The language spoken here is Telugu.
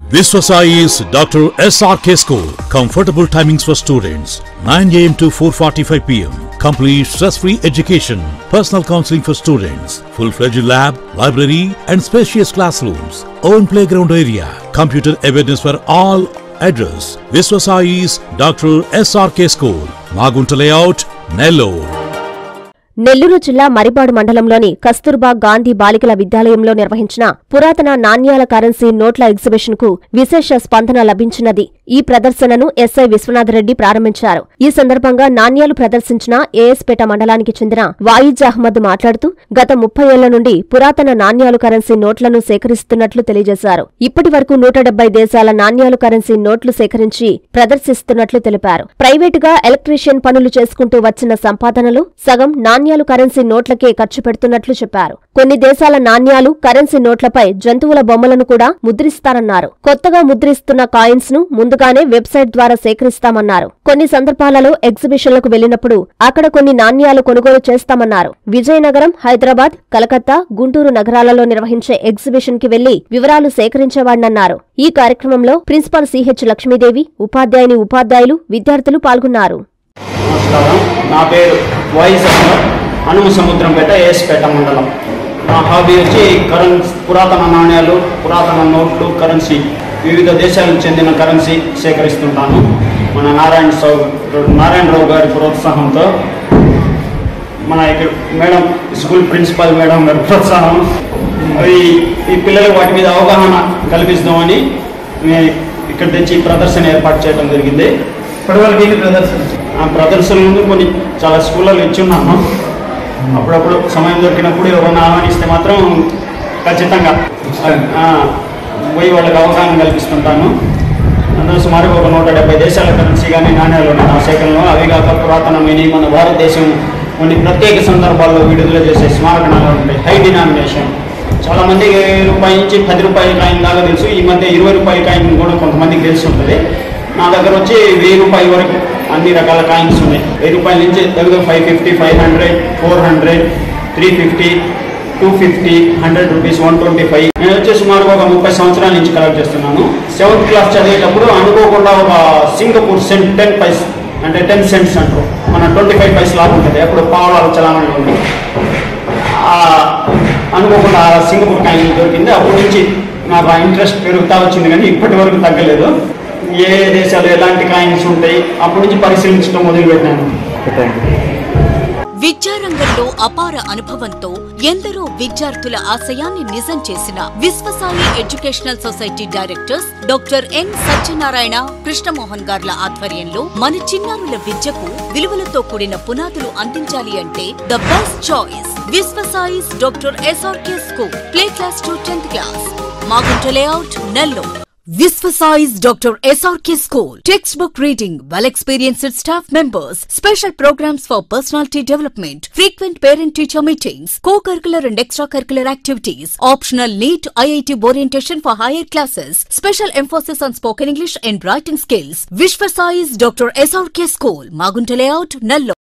Viswasai is Dr. SRK School. Comfortable timings for students 9 am to 4:45 pm. Complete stress-free education. Personal counseling for students. Full-fledged lab, library, and spacious classrooms. Own playground area. Computer awareness for all. Address Viswasai is Dr. SRK School. Magunta Layout, Nellore. Nellore జిల్లా మరిపాడు మండలంలోని కస్తూర్బా గాంధీ బాలికల విద్యాలయంలో నిర్వహించిన పురాతన నాణ్యాల కరెన్సీ నోట్ల ఎగ్జిబిషన్ కు విశేష స్పందన లభించినది ఈ ప్రదర్శనను ఎస్ఐ విశ్వనాథరెడ్డి ప్రారంభించారు ఈ సందర్భంగా నాణ్యాలు ప్రదర్శించిన ఏఎస్పేట మండలానికి చెందిన వాయిజ్ అహ్మద్ మాట్లాడుతూ గత ముప్పై ఏళ్ల నుండి పురాతన నాణ్యాలు కరెన్సీ నోట్లను సేకరిస్తున్నట్లు తెలియజేశారు ఇప్పటి వరకు నూట డెబ్బై దేశాల నాణ్యాలు కరెన్సీ నోట్లు సేకరించి ప్రదర్శిస్తున్నట్లు తెలిపారు ప్రైవేటుగా ఎలక్ట్రీషియన్ పనులు చేసుకుంటూ వచ్చిన సంపాదనలు సగం నాణ్యాలు కరెన్సీ నోట్లకే ఖర్చు పెడుతున్నట్లు చెప్పారు కొన్ని దేశాల నాణ్యాలు కరెన్సీ నోట్లపై జంతువుల బొమ్మలను కూడా ముద్రిస్తారన్నారు కొత్తగా ముద్రిస్తున్న కాయిన్స్ ను ముందుగానే వెబ్సైట్ ద్వారా సేకరిస్తామన్నారు కొన్ని సందర్భాలలో ఎగ్జిబిషన్లకు వెళ్లినప్పుడు అక్కడ కొన్ని నాణ్యాలు కొనుగోలు చేస్తామన్నారు విజయనగరం హైదరాబాద్ కలకత్తా గుంటూరు నగరాలలో నిర్వహించే ఎగ్జిబిషన్ కి వెళ్లి వివరాలు సేకరించేవాడినన్నారు ఈ కార్యక్రమంలో ప్రిన్సిపాల్ సిహెచ్ లక్ష్మీదేవి ఉపాధ్యాయుని ఉపాధ్యాయులు విద్యార్థులు పాల్గొన్నారు నమస్కారం నా పేరు వాయిస్ అహ్మద్ హనుమ సముద్రంపేట ఏఎస్పేట మండలం నా హాబీ వచ్చి కరెన్సీ పురాతన నాణ్యాలు పురాతన నోట్లు కరెన్సీ వివిధ దేశాలకు చెందిన కరెన్సీ సేకరిస్తుంటాను మన నారాయణ సౌ నారాయణరావు గారి ప్రోత్సాహంతో మన ఇక్కడ మేడం స్కూల్ ప్రిన్సిపాల్ మేడం గారి ప్రోత్సాహం ఈ ఈ పిల్లలకు వాటి మీద అవగాహన కల్పిస్తామని మే- ఇక్కడ తెచ్చి ఈ ప్రదర్శన ఏర్పాటు చేయడం జరిగింది ఇప్పటివరకు ఎన్ని ప్రదర్శన ఆ ప్రదర్శనలు కొన్ని చాలా స్కూళ్ళలో ఇచ్చి ఉన్నాము అప్పుడప్పుడు సమయం దొరికినప్పుడు ఎవరైనా ఆహ్వానిస్తే మాత్రం ఖచ్చితంగా ఆ, పోయి వాళ్ళకి అవగాహన కల్పిస్తుంటాను అందులో సుమారు ఒక నూట డెబ్బై దేశాల కరెన్సీ కానీ నాణ్యాలు ఉన్నాయి నా సేకరణలో అవి కాక పురాతనమైన మన భారతదేశం కొన్ని ప్రత్యేక సందర్భాల్లో విడుదల చేసే స్మారక నాణ్యాలు ఉంటాయి హై డినామినేషన్ చాలా మంది రూపాయి నుంచి పది రూపాయల కాయిన్ దాకా తెలుసు ఈ మధ్య ఇరవై రూపాయల కాయిన్ కూడా కొంతమందికి తెలిసి ఉంటుంది నా దగ్గర వచ్చి వెయ్యి రూపాయల వరకు అన్ని రకాల కాయిన్స్ ఉన్నాయి వెయ్యి రూపాయల నుంచి దగ్గర five fifty five hundred four hundred three fifty two fifty hundred rupees one twenty five నేను వచ్చి సుమారు ఒక ముప్పై సంవత్సరాల నుంచి కలెక్ట్ చేస్తున్నాను సెవెంత్ క్లాస్ చదివేటప్పుడు అనుకోకుండా ఒక సింగపూర్ సెంట్ టెన్ పైస్ అంటే టెన్ సెంట్స్ అంటారు మన ట్వంటీ ఫైవ్ పైస్ లాగా ఉంటుంది అప్పుడు పావలాలు చలామణి ఉంటుంది ఆ అనుకోకుండా ఆ సింగపూర్ కాయిన్ దొరికింది అప్పటి నుంచి నాకు ఆ ఇంట్రెస్ట్ పెరుగుతా వచ్చింది కానీ ఇప్పటి వరకు తగ్గలేదు ఏ దేశాలు ఎలాంటి కాయిన్స్ ఉంటాయి అప్పటి నుంచి పరిశీలించడం మొదలుపెట్టాను విద్యారంగంలో అపార అనుభవంతో ఎందరో విద్యార్థుల ఆశయాన్ని నిజం చేసిన Vishwasai educational society directors doctor N Satyanarayana Krishnamohan గార్ల ఆధ్వర్యంలో మన చిన్నారుల విద్యకు విలువలతో కూడిన పునాదులు అందించాలి అంటే the best choice Vishwasai's doctor SRK school play class to tenth class Magunta layout Nellore Visvasize Dr. SRK School. Textbook reading, well experienced staff members, special programs for personality development, frequent parent teacher meetings, co curricular and extracurricular activities, optional NEET IIT orientation for higher classes, special emphasis on spoken English and writing skills. Visvasize Dr. SRK School, Magunta Layout, Nallo.